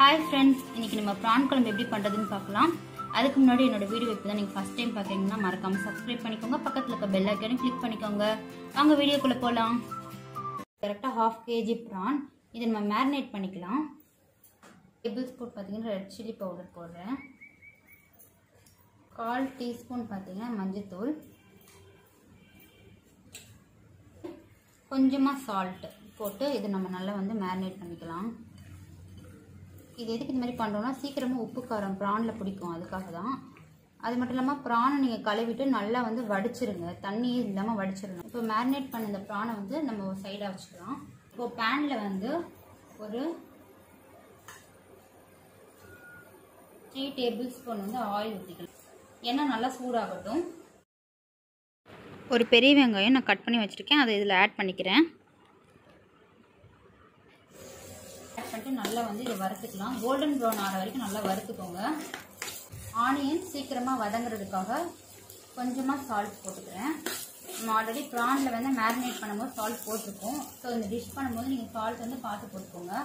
hi friends இன்னைக்கு நம்ம PRAN குழம்பு எப்படி பண்ணுறதுன்னு பார்க்கலாம் அதுக்கு முன்னாடி என்னோட வீடியோ இப்போ தான் நீங்கள் ஃபஸ்ட் டைம் பார்க்குறீங்கன்னா மறக்காமல் சப்ஸ்கிரைப் பண்ணிக்கோங்க பக்கத்தில் இருக்க பெல் ஐக்கானையும் கிளிக் பண்ணிக்கோங்க வாங்க வீடியோக்குள்ளே போகலாம் கரெக்டாக ஹாஃப் கேஜி ப்ரான் இதை நம்ம மேரினேட் பண்ணிக்கலாம் டேபிள் ஸ்பூன் பார்த்தீங்கன்னா ரெட் சில்லி பவுடர் போடுறேன் கால் டீஸ்பூன் பார்த்தீங்கன்னா மஞ்சத்தூள் கொஞ்சமாக சால்ட் போட்டு இது நம்ம நல்லா வந்து மேரினேட் பண்ணிக்கலாம் இது எதுக்கு இந்த மாதிரி பண்ணுறோம்னா சீக்கிரமாக உப்பு காரம் ப்ரானில் பிடிக்கும் அதுக்காக தான் அது மட்டும் இல்லாமல் ப்ரானை நீங்கள் கழுவிட்டு நல்லா வந்து வடிச்சிருங்க தண்ணி இல்லாமல் வடிச்சிருங்க இப்போ மேரினேட் பண்ண இந்த ப்ரானை வந்து நம்ம ஒரு சைடாக வச்சுக்கலாம் இப்போ பேனில் வந்து ஒரு த்ரீ டேபிள் ஸ்பூன் வந்து ஆயில் ஊற்றிக்கலாம் எண்ணெய் நல்லா சூடாகட்டும் ஒரு பெரிய வெங்காயம் நான் கட் பண்ணி வச்சுருக்கேன் அதை இதில் ஆட் பண்ணிக்கிறேன் ஆட் பண்ணிட்டு நல்லா வந்து இதை வறுத்துக்கலாம் கோல்டன் ப்ரௌன் ஆகிற வரைக்கும் நல்லா வறுத்துக்கோங்க ஆனியன் சீக்கிரமாக வதங்குறதுக்காக கொஞ்சமாக சால்ட் போட்டுக்கிறேன் நம்ம ஆல்ரெடி ப்ரானில் வந்து மேரினேட் பண்ணும்போது சால்ட் போட்டிருக்கோம் ஸோ இந்த டிஷ் பண்ணும்போது நீங்கள் சால்ட் வந்து பார்த்து போட்டுக்கோங்க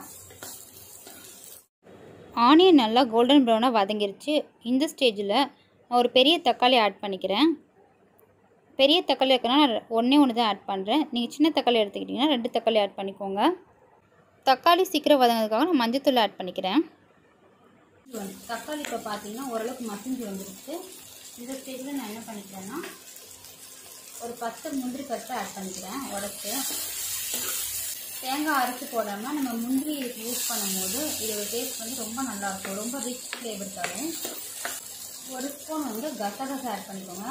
ஆனியன் நல்லா கோல்டன் ப்ரௌனாக வதங்கிருச்சு இந்த ஸ்டேஜில் நான் ஒரு பெரிய தக்காளி ஆட் பண்ணிக்கிறேன் பெரிய தக்காளி இருக்கனா ஒன்றே ஒன்று தான் ஆட் பண்ணுறேன் நீங்கள் சின்ன தக்காளி எடுத்துக்கிட்டிங்கன்னா ரெண்டு தக்காளி ஆட் பண்ணிக்கோங்க தக்காளி சீக்கிரம் வதங்கிறதுக்காக நான் மஞ்சத்தூள் ஆட் பண்ணிக்கிறேன் தக்காளி இப்போ பார்த்தீங்கன்னா ஓரளவுக்கு மசிஞ்சு வந்துருச்சு இந்த ஸ்டேஜில் நான் என்ன பண்ணிக்கிறேன்னா ஒரு பத்து முந்திரி பருப்பு ஆட் பண்ணிக்கிறேன் உடச்சி தேங்காய் அரைச்சி போடாமல் நம்ம முந்திரி இதுக்கு யூஸ் பண்ணும்போது இதோட டேஸ்ட் வந்து ரொம்ப நல்லாயிருக்கும் ரொம்ப ரிச் ஃப்ளேவர் தரும் ஒரு ஸ்பூன் வந்து கசகசை ஆட் பண்ணிக்கோங்க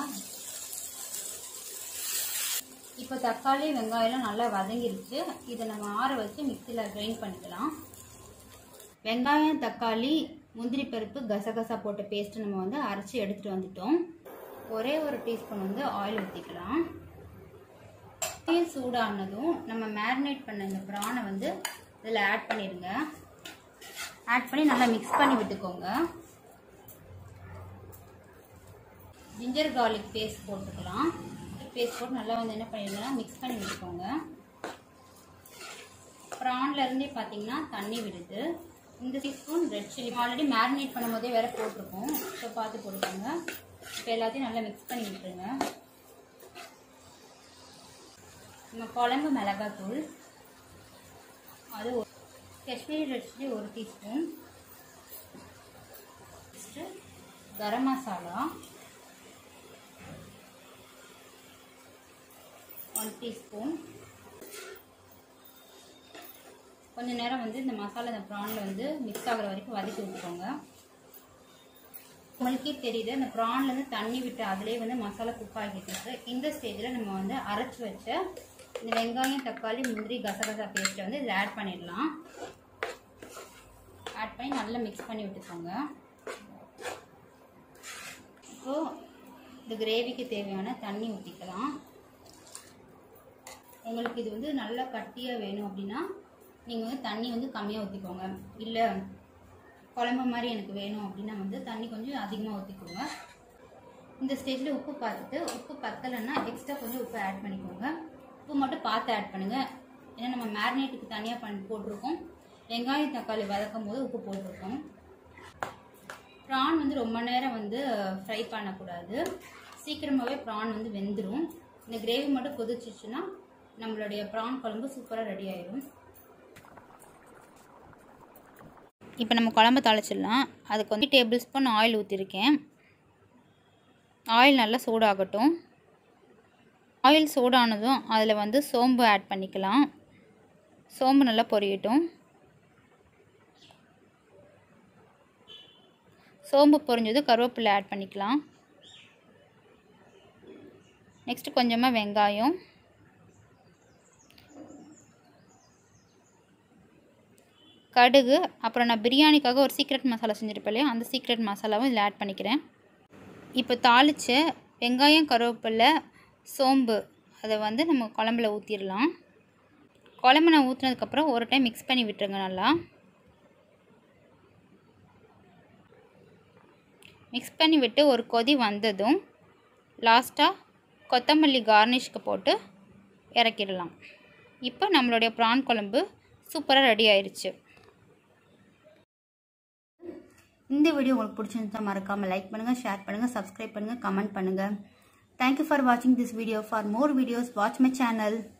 இப்போ தக்காளி வெங்காயம்லாம் நல்லா வதங்கிருச்சு இதை நம்ம ஆற வச்சு மிக்சியில் கிரைண்ட் பண்ணிக்கலாம் வெங்காயம் தக்காளி முந்திரி பருப்பு கசகசா போட்ட பேஸ்ட்டு நம்ம வந்து அரைச்சி எடுத்துகிட்டு வந்துட்டோம் ஒரே ஒரு டீஸ்பூன் வந்து ஆயில் ஊற்றிக்கலாம் ஆயில் சூடானதும் நம்ம மேரினேட் பண்ண இந்த ப்ரானை வந்து இதில் ஆட் பண்ணிடுங்க ஆட் பண்ணி நல்லா மிக்ஸ் பண்ணி விட்டுக்கோங்க ஜிஞ்சர் கார்லிக் பேஸ்ட் போட்டுக்கலாம் பேஸ்ட் போட்டு நல்லா வந்து என்ன பண்ணிடுங்கன்னா மிக்ஸ் பண்ணி விட்டுக்கோங்க ப்ரான்லேருந்தே பார்த்தீங்கன்னா தண்ணி விடுது இந்த teaspoon red chilli already marinate பண்ணும் போதே வேறு போட்டிருக்கோம் ஸோ பார்த்து போட்டுக்கோங்க இப்போ எல்லாத்தையும் நல்லா மிக்ஸ் பண்ணி விட்டுருங்க நம்ம குழம்பு மிளகாத்தூள் அது ஒரு காஷ்மீரி ரெட் சில்லி ஒரு teaspoon next garam masala one teaspoon கொஞ்ச நேரம் வந்து இந்த மசாலா இந்த ப்ரானில் வந்து மிக்ஸ் ஆகிற வரைக்கும் வதக்கி விட்டுக்கோங்க உங்களுக்கே தெரியுது இந்த ப்ரான்லேருந்து தண்ணி விட்டு அதிலே வந்து மசாலா குக் ஆகிட்டு இருக்கு இந்த ஸ்டேஜில் நம்ம வந்து அரைச்சி வச்ச இந்த வெங்காயம் தக்காளி முந்திரி கசகசா பேஸ்ட்டை வந்து இதில் ஆட் பண்ணிடலாம் ஆட் பண்ணி நல்லா மிக்ஸ் பண்ணி விட்டுக்கோங்க இப்போது இந்த கிரேவிக்கு தேவையான தண்ணி ஊற்றிக்கலாம் உங்களுக்கு இது வந்து நல்லா கட்டியாக வேணும் அப்படின்னா நீங்கள் வந்து தண்ணி வந்து கம்மியாக ஊற்றிக்கோங்க இல்லை குழம்பு மாதிரி எனக்கு வேணும் அப்படின்னா வந்து தண்ணி கொஞ்சம் அதிகமாக ஊற்றிக்கோங்க இந்த ஸ்டேஜில் உப்பு பார்த்துட்டு உப்பு பத்தலைன்னா எக்ஸ்ட்ரா கொஞ்சம் உப்பு ஆட் பண்ணிக்கோங்க உப்பு மட்டும் பார்த்து ஆட் பண்ணுங்கள் ஏன்னா நம்ம மேரினேட்டுக்கு தனியாக பண்ணி போட்டிருக்கோம் வெங்காயம் தக்காளி வதக்கும் போது உப்பு போட்டிருக்கோம் ப்ரான் வந்து ரொம்ப நேரம் வந்து ஃப்ரை பண்ணக்கூடாது சீக்கிரமாகவே ப்ரான் வந்து வெந்துடும் இந்த கிரேவி மட்டும் கொதிச்சிச்சுன்னா நம்மளுடைய ப்ரான் குழம்பு சூப்பராக ரெடி ஆயிடும் இப்போ நம்ம குழம்பு தாளிச்சிடலாம் அதுக்கு வந்து டேபிள் ஸ்பூன் ஆயில் ஊற்றிருக்கேன் ஆயில் நல்லா சூடாகட்டும் ஆயில் சூடானதும் அதில் வந்து சோம்பு ஆட் பண்ணிக்கலாம் சோம்பு நல்லா பொரியட்டும் சோம்பு பொரிஞ்சதும் கருவேப்பிலை ஆட் பண்ணிக்கலாம் நெக்ஸ்ட்டு கொஞ்சமாக வெங்காயம் கடுகு அப்புறம் நான் பிரியாணிக்காக ஒரு சீக்ரெட் மசாலா செஞ்சுருப்பேன் இல்லையா அந்த சீக்ரெட் மசாலாவும் இதில் ஆட் பண்ணிக்கிறேன் இப்போ தாளித்த வெங்காயம் கருவேப்பிலை சோம்பு அதை வந்து நம்ம குழம்புல ஊற்றிடலாம் குழம்பு நான் ஊற்றினதுக்கப்புறம் ஒரு டைம் மிக்ஸ் பண்ணி விட்டுருங்க நல்லா மிக்ஸ் பண்ணி விட்டு ஒரு கொதி வந்ததும் லாஸ்ட்டாக கொத்தமல்லி கார்னிஷ்க்கு போட்டு இறக்கிடலாம் இப்போ நம்மளுடைய ப்ரான் குழம்பு சூப்பராக ரெடி ஆயிடுச்சு இந்த வீடியோ உங்களுக்கு பிடிச்சிருந்தா மறக்காமல் லைக் பண்ணுங்கள் ஷேர் பண்ணுங்கள் சப்ஸ்கிரைப் பண்ணுங்கள் கமெண்ட் பண்ணுங்கள் தேங்க்யூ ஃபார் வாட்சிங் this video for more videos watch my channel